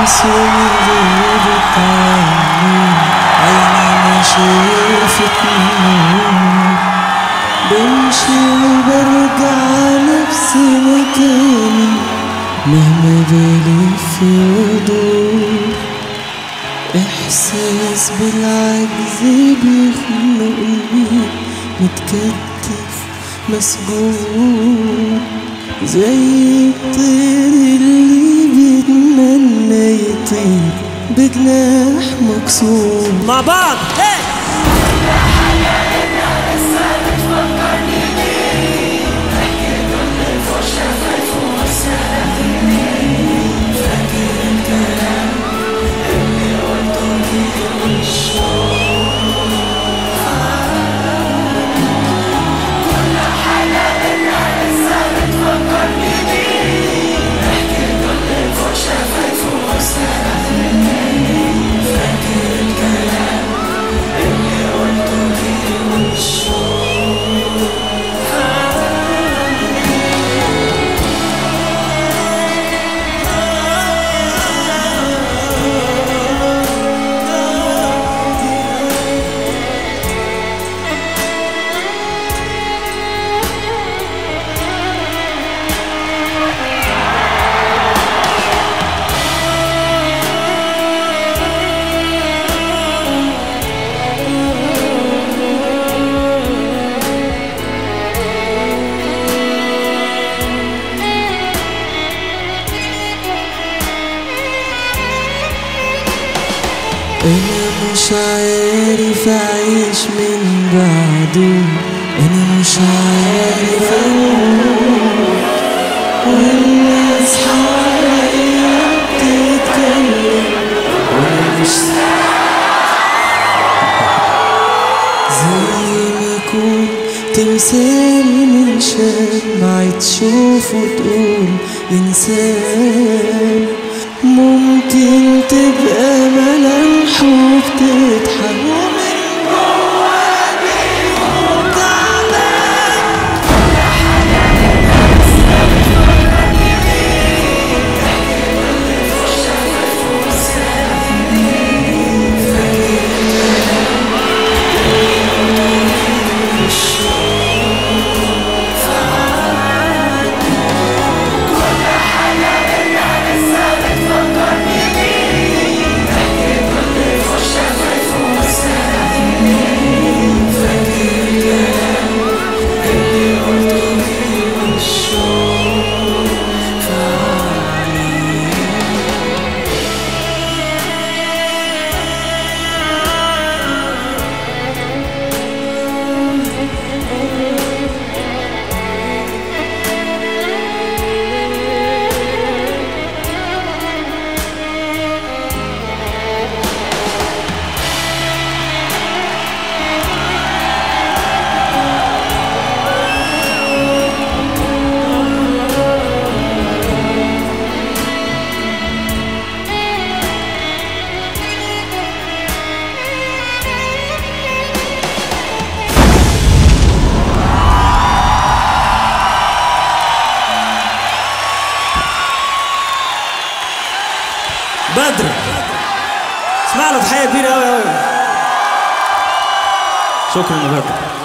بس ومن بتعاني عيني ما شافت نور بمشي وبرجع نفس مكاني مهما بلف ودور إحساس بالعجز بيخنقني متكتف مسجون زي الطير اللي بيتمنى يطير بجناح مكسور مع بعض هي أنا مش عارف أعيش من بعده أنا مش عارف أقول والناس حواليا بتتكلم وأنا مش زي ما يكون تمثال من شمعة تشوفه تقول إنسان ممكن تبقى ملامحه بتضحك ومن جواه بيكون تعبان بدر اسمع له تحيه كبيره قوي قوي شكرا يا بدر